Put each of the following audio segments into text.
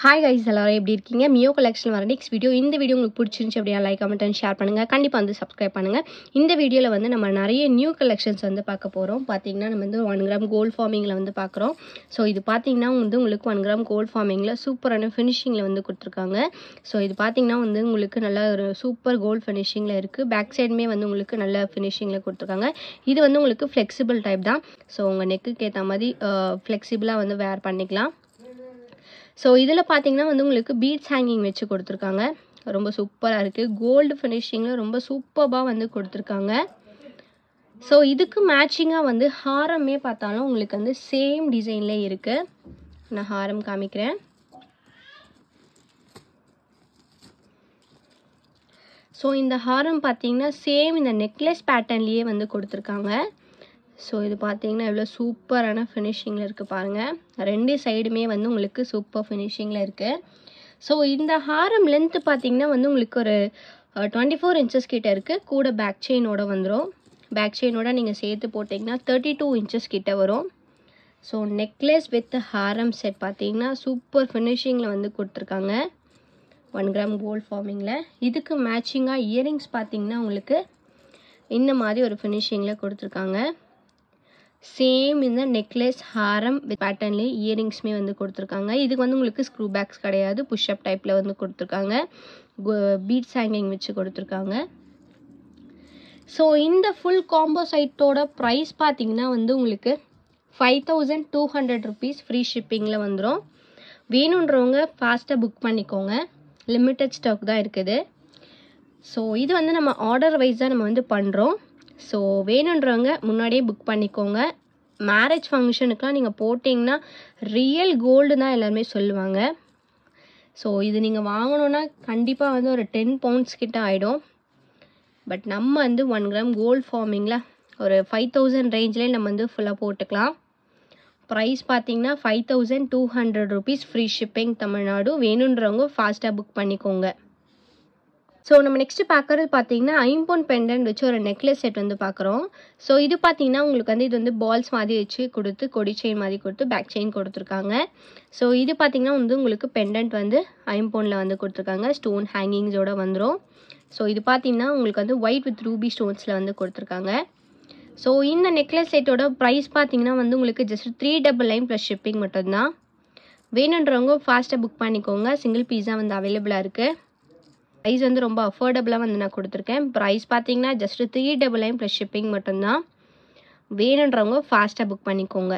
hi guys எல்லாரும் எப்படி இருக்கீங்க மியோ கலெக்ஷன் வர நெக்ஸ்ட் வீடியோ இந்த வீடியோ உங்களுக்கு பிடிச்சிருந்துச்சு அப்படியா லைக் கமெண்ட் அண்ட் ஷேர் பண்ணுங்கள் கண்டிப்பாக வந்து சப்ஸ்கிரைப் பண்ணுங்கள் இந்த வீடியோவில் வந்து நம்ம நிறைய நியூ கலெக்ஷன்ஸ் வந்து பார்க்க போகிறோம் பார்த்தீங்கன்னா நம்ம வந்து ஒன் கிராம் கோல்ட் ஃபார்மிங்கில் வந்து பார்க்குறோம் ஸோ இது பார்த்தீங்கன்னா வந்து உங்களுக்கு ஒன் கிராம் கோல்ட் ஃபார்மிங்கில் சூப்பரான ஃபினிஷிங்கில் வந்து கொடுத்துருக்காங்க ஸோ இது பார்த்தீங்கன்னா வந்து உங்களுக்கு நல்ல ஒரு சூப்பர் கோல்ட் ஃபினிஷிங்கில் இருக்குது பேக் சைடுமே வந்து உங்களுக்கு நல்ல ஃபினிஷிங்கில் கொடுத்துருக்காங்க இது வந்து உங்களுக்கு ஃப்ளெக்சிபிள் டைப் தான் ஸோ உங்கள் நெக்குக்கு ஏற்ற மாதிரி ஃப்ளெக்சிபிளாக வந்து வேர் பண்ணிக்கலாம் ஸோ இதில் பார்த்தீங்கன்னா வந்து உங்களுக்கு பீட்ஸ் ஹேங்கிங் வச்சு கொடுத்துருக்காங்க ரொம்ப சூப்பராக இருக்குது கோல்டு ஃபினிஷிங்கில் ரொம்ப சூப்பராக வந்து கொடுத்துருக்காங்க ஸோ இதுக்கு மேட்சிங்காக வந்து ஹாரமே பார்த்தாலும் உங்களுக்கு வந்து சேம் டிசைனில் இருக்குது நான் ஹாரம் காமிக்கிறேன் ஸோ இந்த ஹாரம் பார்த்தீங்கன்னா சேம் இந்த நெக்லஸ் பேட்டர்ன்லேயே வந்து கொடுத்துருக்காங்க ஸோ இது பார்த்தீங்கன்னா எவ்வளோ சூப்பரான ஃபினிஷிங்கில் இருக்குது பாருங்கள் ரெண்டு சைடுமே வந்து உங்களுக்கு சூப்பர் ஃபினிஷிங்கில் இருக்குது ஸோ இந்த ஹாரம் லென்த்து பார்த்தீங்கன்னா வந்து உங்களுக்கு ஒரு டுவெண்ட்டி ஃபோர் இன்ச்சஸ் கிட்ட இருக்குது கூட பேக் செயினோட வந்துடும் பேக் செயினோட நீங்கள் சேர்த்து போட்டிங்கன்னா தேர்ட்டி டூ இன்ச்சஸ் கிட்ட வரும் ஸோ நெக்லஸ் வித் ஹாரம் செட் பார்த்தீங்கன்னா சூப்பர் ஃபினிஷிங்கில் வந்து கொடுத்துருக்காங்க ஒன் கிராம் கோல்ட் ஃபார்மிங்கில் இதுக்கு மேட்சிங்காக இயரிங்ஸ் பார்த்தீங்கன்னா உங்களுக்கு இந்த மாதிரி ஒரு ஃபினிஷிங்கில் கொடுத்துருக்காங்க சேம் இந்த நெக்லஸ் ஹாரம் வித் பேட்டர்ன்லேயே இயரிங்ஸுமே வந்து கொடுத்துருக்காங்க இதுக்கு வந்து உங்களுக்கு ஸ்க்ரூ பேக்ஸ் கிடையாது புஷ்அப் டைப்பில் வந்து கொடுத்துருக்காங்க பீட்ஸ் ஹேங்கிங் வச்சு கொடுத்துருக்காங்க ஸோ இந்த ஃபுல் காம்போ சைட்டோட ப்ரைஸ் பார்த்தீங்கன்னா வந்து உங்களுக்கு five thousand two hundred rupees free ஷிப்பிங்கில் வந்துடும் வேணுன்றவங்க ஃபாஸ்ட்டாக புக் பண்ணிக்கோங்க லிமிட்டட் ஸ்டாக் தான் இருக்குது ஸோ இது வந்து நம்ம ஆர்டர் வைஸ் தான் நம்ம வந்து பண்ணுறோம் ஸோ வேணுன்றவங்க முன்னாடியே புக் பண்ணிக்கோங்க மேரேஜ் ஃபங்க்ஷனுக்குலாம் நீங்கள் போட்டிங்கன்னா ரியல் கோல்டு தான் எல்லாருமே சொல்லுவாங்க ஸோ இது நீங்கள் வாங்கணுன்னா கண்டிப்பாக வந்து ஒரு டென் பவுண்ட்ஸ் கிட்ட ஆகிடும் பட் நம்ம வந்து ஒன் கிராம் கோல்டு ஃபார்மிங்கில் ஒரு ஃபைவ் தௌசண்ட் ரேஞ்சிலே நம்ம வந்து ஃபுல்லாக போட்டுக்கலாம் ப்ரைஸ் பார்த்தீங்கன்னா five thousand two hundred rupees free shipping Tamil Nadu வேணுன்றவங்க ஃபாஸ்ட்டாக புக் பண்ணிக்கோங்க ஸோ நம்ம நெக்ஸ்ட்டு பார்க்குறது பார்த்தீங்கன்னா ஐம்பொன் பெண்டன்ட் வச்சு ஒரு நெக்லஸ் செட் வந்து பார்க்குறோம் ஸோ இது பார்த்தீங்கன்னா உங்களுக்கு வந்து இது வந்து பால்ஸ் மாதிரி வச்சு கொடுத்து கொடி செயின் மாதிரி கொடுத்து பேக் செயின் கொடுத்துருக்காங்க ஸோ இது பார்த்தீங்கன்னா வந்து உங்களுக்கு பெண்டன்ட் வந்து ஐம்பொனில் வந்து கொடுத்துருக்காங்க ஸ்டோன் ஹேங்கிங்ஸோட வந்துடும் ஸோ இது பார்த்தீங்கன்னா உங்களுக்கு வந்து ஒயிட் வித் ரூபி ஸ்டோன்ஸில் வந்து கொடுத்துருக்காங்க ஸோ இந்த நெக்லஸ் செட்டோட ப்ரைஸ் பார்த்தீங்கன்னா வந்து உங்களுக்கு just three double nine plus shipping மட்டும்தான் வேணுன்றவங்க ஃபாஸ்ட்டாக புக் பண்ணிக்கோங்க சிங்கிள் பீஸாக வந்து அவைலபிளாக இருக்குது ப்ரைஸ் வந்து ரொம்ப அஃபோர்டபுளாக வந்து நான் கொடுத்துருக்கேன் ப்ரைஸ் பார்த்தீங்கன்னா just three double nine plus shipping மட்டும்தான் வேணுன்றவங்க ஃபாஸ்ட்டாக புக் பண்ணிக்கோங்க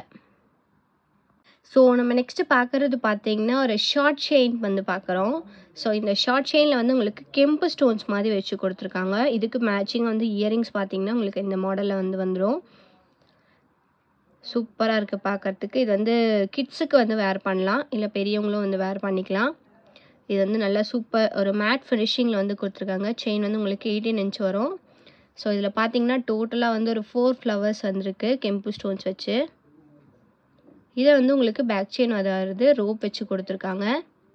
ஸோ நம்ம நெக்ஸ்ட்டு பார்க்குறது பார்த்தீங்கன்னா ஒரு ஷார்ட் செயின் வந்து பார்க்குறோம் ஸோ இந்த ஷார்ட் செயினில் வந்து உங்களுக்கு கெம்பு ஸ்டோன்ஸ் மாதிரி வச்சு கொடுத்துருக்காங்க இதுக்கு மேட்சிங் வந்து இயரிங்ஸ் பார்த்தீங்கன்னா உங்களுக்கு இந்த மாடலில் வந்து வந்துடும் சூப்பராக இருக்குது பார்க்குறதுக்கு இது வந்து கிட்ஸுக்கு வந்து வேர் பண்ணலாம் இல்லை பெரியவங்களும் வந்து வேர் பண்ணிக்கலாம் இது வந்து நல்லா சூப்பர் ஒரு மேட் ஃபினிஷிங்கில் வந்து கொடுத்துருக்காங்க செயின் வந்து உங்களுக்கு எயிட்டீன் இன்ச் வரும் ஸோ இதில் பார்த்தீங்கன்னா டோட்டலாக வந்து ஒரு ஃபோர் ஃப்ளவர்ஸ் வந்திருக்கு கெம்பு ஸ்டோன்ஸ் வச்சு இதை வந்து உங்களுக்கு பேக் செயின் அதாவது ரோப் வச்சு கொடுத்துருக்காங்க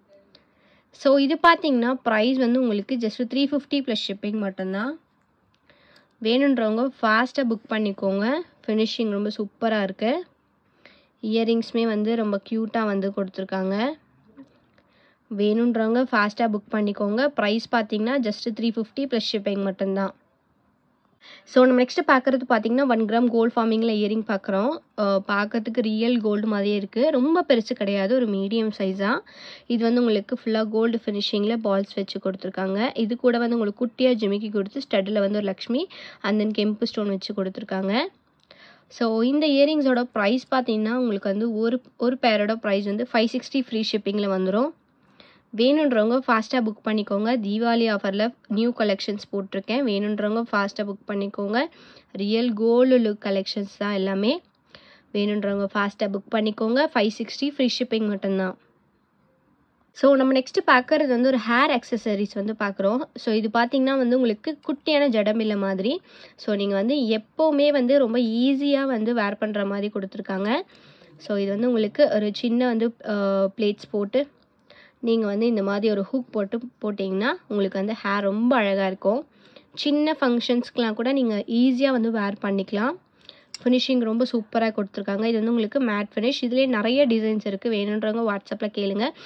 ஸோ இது பார்த்தீங்கன்னா ப்ரைஸ் வந்து உங்களுக்கு just three fifty plus shipping மட்டும்தான் வேணுன்றவங்க ஃபாஸ்ட்டாக புக் பண்ணிக்கோங்க ஃபினிஷிங் ரொம்ப சூப்பராக இருக்குது இயரிங்ஸுமே வந்து ரொம்ப க்யூட்டாக வந்து கொடுத்துருக்காங்க வேணுன்றவங்க ஃபாஸ்ட்டாக புக் பண்ணிக்கோங்க ப்ரைஸ் பார்த்தீங்கன்னா just three fifty plus shipping மட்டும்தான் ஸோ நம்ம நெக்ஸ்ட்டு பார்க்குறது பார்த்தீங்கன்னா ஒன் கிராம் கோல்டு ஃபார்மிங்கில் இயரிங் பார்க்குறோம் பார்க்கறதுக்கு ரியல் கோல்டு மாதிரியே இருக்குது ரொம்ப பெருசு கிடையாது ஒரு மீடியம் சைஸாக இது வந்து உங்களுக்கு ஃபுல்லாக கோல்டு ஃபினிஷிங்கில் பால்ஸ் வச்சு கொடுத்துருக்காங்க இது கூட வந்து உங்களுக்கு குட்டியாக ஜிமிக்கி கொடுத்து ஸ்டட்டில் வந்து ஒரு லக்ஷ்மி அண்ட் தென் கெம்பு ஸ்டோன் வச்சு கொடுத்துருக்காங்க ஸோ இந்த இயரிங்ஸோட ப்ரைஸ் பார்த்தீங்கன்னா உங்களுக்கு வந்து ஒரு ஒரு பேரோட ப்ரைஸ் வந்து ஃபைவ் சிக்ஸ்டி ஃப்ரீ ஷிப்பிங்கில் வந்துடும் வேணுன்றவங்க ஃபாஸ்ட்டாக புக் பண்ணிக்கோங்க தீபாவளி ஆஃபரில் நியூ கலெக்ஷன்ஸ் போட்டிருக்கேன் வேணுன்றவங்க ஃபாஸ்ட்டாக புக் பண்ணிக்கோங்க ரியல் கோல்டு லுக் கலெக்ஷன்ஸ் தான் எல்லாமே வேணுன்றவங்க ஃபாஸ்ட்டாக புக் பண்ணிக்கோங்க ஃபைவ் சிக்ஸ்டி ஃப்ரீ ஷிப்பிங் மட்டும்தான் ஸோ நம்ம நெக்ஸ்ட்டு பார்க்குறது வந்து ஒரு ஹேர் அக்சசரிஸ் வந்து பார்க்குறோம் ஸோ இது பார்த்திங்கன்னா வந்து உங்களுக்கு குட்டியான ஜடமில்லை மாதிரி ஸோ நீங்கள் வந்து எப்போவுமே வந்து ரொம்ப ஈஸியாக வந்து வேர் பண்ணுற மாதிரி கொடுத்துருக்காங்க ஸோ இது வந்து உங்களுக்கு ஒரு சின்ன வந்து பிளேட்ஸ் போட்டு நீங்கள் வந்து இந்த மாதிரி ஒரு ஹூக் போட்டு போட்டிங்கன்னா உங்களுக்கு வந்து ஹேர் ரொம்ப அழகாக இருக்கும் சின்ன ஃபங்க்ஷன்ஸ்க்கெலாம் கூட நீங்கள் ஈஸியாக வந்து வேர் பண்ணிக்கலாம் ஃபினிஷிங் ரொம்ப சூப்பராக கொடுத்துருக்காங்க இது வந்து உங்களுக்கு மேட் ஃபினிஷ் இதுலேயே நிறைய டிசைன்ஸ் இருக்குது வேணுன்றவங்க வாட்ஸ்அப்பில் கேளுங்க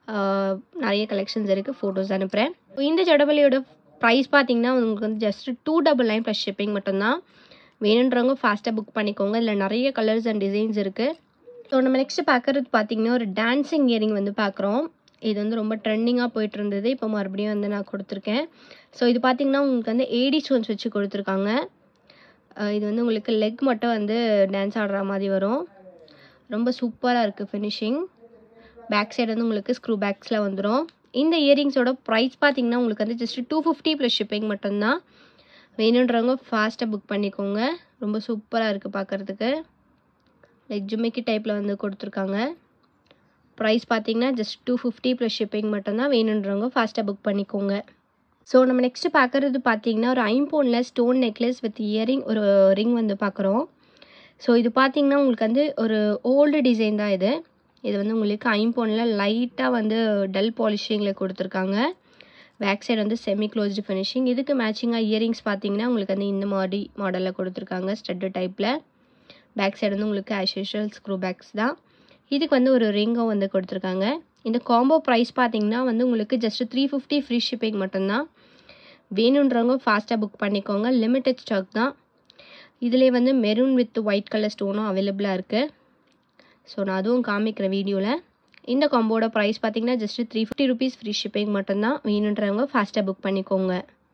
நிறைய கலெக்ஷன்ஸ் இருக்குது ஃபோட்டோஸ் அனுப்புகிறேன் இந்த ஜடபலியோட ப்ரைஸ் பார்த்தீங்கன்னா உங்களுக்கு வந்து just two double nine plus shipping மட்டும்தான் வேணுன்றவங்க ஃபாஸ்ட்டாக புக் பண்ணிக்கோங்க இதில் நிறைய கலர்ஸ் அண்ட் டிசைன்ஸ் இருக்குது ஸோ நம்ம நெக்ஸ்ட் பார்க்குறது பார்த்தீங்கன்னா ஒரு டான்ஸிங் இயரிங் வந்து பார்க்குறோம் இது வந்து ரொம்ப ட்ரெண்டிங்காக போயிட்டு இருந்தது இப்போ மறுபடியும் வந்து நான் கொடுத்துருக்கேன் ஸோ இது பார்த்தீங்கன்னா உங்களுக்கு வந்து ஏடி ஸ்டோன்ஸ் வச்சு கொடுத்துருக்காங்க அஹ் இது வந்து உங்களுக்கு லெக் மட்டும் வந்து டான்ஸ் ஆடுற மாதிரி வரும் ரொம்ப சூப்பராக இருக்குது ஃபினிஷிங் பேக் சைடு வந்து உங்களுக்கு ஸ்க்ரூ பேக்ஸில் வந்துடும் இந்த இயரிங்ஸோட ப்ரைஸ் பார்த்தீங்கன்னா உங்களுக்கு வந்து just two fifty plus shipping மட்டும்தான் வேணுன்றவங்க ஃபாஸ்ட்டாக புக் பண்ணிக்கோங்க ரொம்ப சூப்பராக இருக்குது பார்க்குறதுக்கு லைக் ஜுமிக்கி டைப்பில் வந்து கொடுத்துருக்காங்க ப்ரைஸ் பார்த்தீங்கன்னா just two fifty plus shipping மட்டும்தான் வேணுன்றவங்க ஃபாஸ்ட்டாக புக் பண்ணிக்கோங்க ஸோ நம்ம நெக்ஸ்ட்டு பார்க்குறது பார்த்தீங்கன்னா ஒரு ஐம்போனில் ஸ்டோன் நெக்லஸ் வித் இயரிங் ஒரு ரிங் வந்து பார்க்குறோம் ஸோ இது பார்த்தீங்கன்னா உங்களுக்கு வந்து ஒரு ஓல்டு டிசைன் தான் இது இது வந்து உங்களுக்கு ஐம்போனில் லைட்டாக வந்து டல் பாலிஷிங்கில் கொடுத்துருக்காங்க பேக் சைடு வந்து செமி க்ளோஸ்டு ஃபினிஷிங் இதுக்கு மேட்சிங்காக இயரிங்ஸ் பார்த்தீங்கன்னா உங்களுக்கு வந்து இந்த மாதிரி மாடலில் கொடுத்துருக்காங்க ஸ்டட்டு டைப்பில் பேக் சைடு வந்து உங்களுக்கு ஆஸ் யூஷுவல் ஸ்க்ரூ பேக்ஸ் தான் இதுக்கு வந்து ஒரு ரிங்கும் வந்து கொடுத்துருக்காங்க இந்த காம்போ ப்ரைஸ் பார்த்தீங்கன்னா வந்து உங்களுக்கு just three fifty free shipping மட்டும்தான் வேணுன்றவங்க ஃபாஸ்ட்டாக புக் பண்ணிக்கோங்க லிமிட்டட் ஸ்டாக் தான் இதிலே வந்து மெரூன் வித் ஒயிட் கலர் ஸ்டோனும் அவைலபிளாக இருக்குது ஸோ நான் அதுவும் காமிக்கிறேன் வீடியோவில் இந்த காம்போட ப்ரைஸ் பார்த்தீங்கன்னா just three fifty rupees free shipping மட்டும்தான் வேணுன்றவங்க ஃபாஸ்ட்டாக புக் பண்ணிக்கோங்க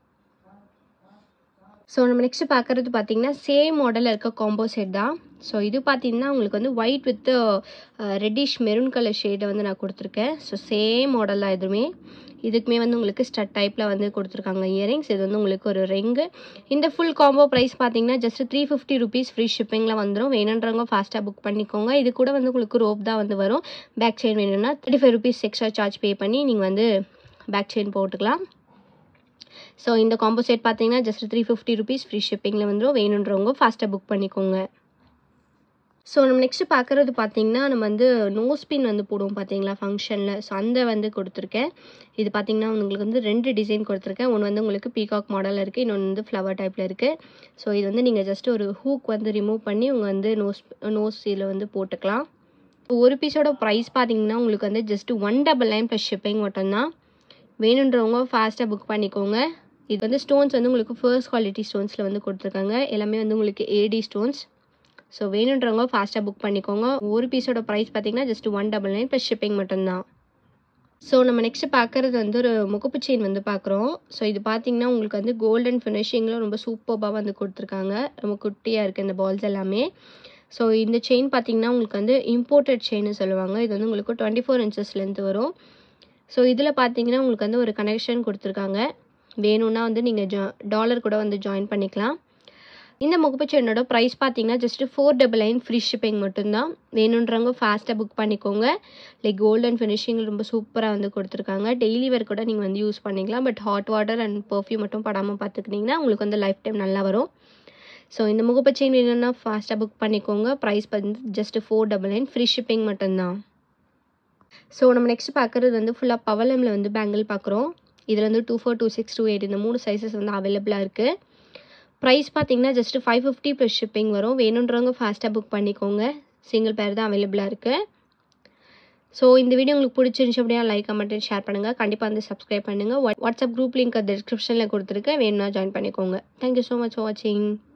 ஸோ நம்ம நெக்ஸ்ட் பார்க்குறது பார்த்தீங்கன்னா சேம் மாடலில் இருக்க காம்போ செட் தான் ஸோ இது பார்த்தீங்கன்னா உங்களுக்கு வந்து white with reddish maroon colour ஷேடை வந்து நான் கொடுத்துருக்கேன் ஸோ சேம் மாடல் தான் எதுவுமே இதுக்குமே வந்து உங்களுக்கு ஸ்டட் டைப்பில் வந்து கொடுத்துருக்காங்க இயரிங்ஸ் இது வந்து உங்களுக்கு ஒரு ரிங்கு இந்த ஃபுல் காம்போ ப்ரைஸ் பார்த்தீங்கன்னா just three fifty rupees free ஷிப்பிங்கில் வந்துடும் வேணுன்றவங்க ஃபாஸ்ட்டாக புக் பண்ணிக்கோங்க இது கூட வந்து உங்களுக்கு ரோப் தான் வந்து வரும் பேக் செயின் வேணும்னா thirty five rupees extra charge pay பண்ணி நீங்கள் வந்து பேக் செயின் போட்டுக்கலாம் ஸோ இந்த காம்போ செட் பார்த்தீங்கன்னா just three fifty rupees free ஷிப்பிங்கில் வந்துடும் வேணுன்றவங்க ஃபாஸ்ட்டாக புக் பண்ணிக்கோங்க ஸோ நம்ம நெக்ஸ்ட் பார்க்குறது பார்த்தீங்கன்னா நம்ம வந்து நோஸ் பின் வந்து போடுவோம் பார்த்தீங்களா ஃபங்க்ஷனில் ஸோ அந்த வந்து கொடுத்துருக்கேன் இது பார்த்தீங்கன்னா உங்களுக்கு வந்து ரெண்டு டிசைன் கொடுத்துருக்கேன் ஒன்று வந்து உங்களுக்கு பீகாக் மாடலில் இருக்குது இன்னொன்று வந்து ஃப்ளவர் டைப்பில் இருக்குது ஸோ இது வந்து நீங்கள் ஜஸ்ட் ஒரு ஹூக் வந்து ரிமூவ் பண்ணி உங்கள் வந்து நோஸ் நோஸ் இதில் வந்து போட்டுக்கலாம் ஒரு பீஸோட ப்ரைஸ் பார்த்தீங்கன்னா உங்களுக்கு வந்து just one double nine plus shipping மட்டும்தான் வேணுன்றவங்க ஃபாஸ்ட்டாக புக் பண்ணிக்கோங்க இது வந்து ஸ்டோன்ஸ் வந்து உங்களுக்கு ஃபர்ஸ்ட் குவாலிட்டி ஸ்டோன்ஸில் வந்து கொடுத்துருக்காங்க எல்லாமே வந்து உங்களுக்கு ஏடி ஸ்டோன்ஸ் ஸோ வேணுன்றவங்க ஃபாஸ்ட்டாக புக் பண்ணிக்கோங்க ஒரு பீஸோட ப்ரைஸ் பார்த்தீங்கன்னா just one double nine plus shipping மட்டும்தான் ஸோ நம்ம நெக்ஸ்ட் பார்க்குறது வந்து ஒரு முகப்பு செயின் வந்து பார்க்குறோம் ஸோ இது பார்த்தீங்கன்னா உங்களுக்கு வந்து கோல்டன் ஃபினிஷிங்கில் ரொம்ப சூப்பராக வந்து கொடுத்துருக்காங்க ரொம்ப குட்டியாக இருக்குது இந்த பால்ஸ் எல்லாமே ஸோ இந்த செயின் பார்த்தீங்கன்னா உங்களுக்கு வந்து இம்போர்ட்டட் செயின்னு சொல்லுவாங்க இது வந்து உங்களுக்கு டுவெண்ட்டி ஃபோர் இன்ச்சஸ்லேருந்து வரும் ஸோ இதில் பார்த்தீங்கன்னா உங்களுக்கு வந்து ஒரு கனெக்ஷன் கொடுத்துருக்காங்க வேணும்னா வந்து நீங்கள் ஜா டாலர் கூட வந்து ஜாயின் பண்ணிக்கலாம் இந்த முகப்பு செயினோட ப்ரைஸ் பார்த்தீங்கன்னா just four double nine free shipping மட்டும்தான் வேணுன்றவங்க ஃபாஸ்ட்டாக புக் பண்ணிக்கோங்க லைக் கோல்டன் ஃபினிஷிங் ரொம்ப சூப்பராக வந்து கொடுத்துருக்காங்க டெய்லி வேர் கூட நீங்கள் வந்து யூஸ் பண்ணிக்கலாம் but hot water and perfume மட்டும் படாமல் பார்த்துக்கிட்டிங்கன்னா உங்களுக்கு வந்து லைஃப் டைம் நல்லா வரும் ஸோ இந்த முகப்பு செயின் வேணும்னா ஃபாஸ்ட்டாக புக் பண்ணிக்கோங்க ப்ரைஸ் வந்து just four double nine free shipping மட்டும்தான் ஸோ நம்ம நெக்ஸ்ட் பார்க்குறது வந்து ஃபுல்லாக பவலமில் வந்து பேங்கிள் பார்க்குறோம் இதில் வந்து two four two six two eight இந்த மூணு சைஸஸ் வந்து அவைலபிளாக இருக்குது ப்ரைஸ் பார்த்தீங்கன்னா just five fifty plus shipping வரும் வேணுன்றவங்க ஃபாஸ்ட்டாக புக் பண்ணிக்கோங்க சிங்கிள் பேர் தான் அவைலபிளாக இருக்குது ஸோ இந்த வீடியோ உங்களுக்கு பிடிச்சிருந்துச்சு அப்படின்னா லைக் கமெண்ட் ஷேர் பண்ணுங்கள் கண்டிப்பாக வந்து சப்ஸ்கிரைப் பண்ணுங்கள் வாட்ஸ்அப் குரூப் லிங்க் டிஸ்கிரிப்ஷனில் கொடுத்துருக்கேன் வேணும்னா ஜாயின் பண்ணிக்கோங்க தேங்க்யூ ஸோ மச் ஃபார் வாட்சிங்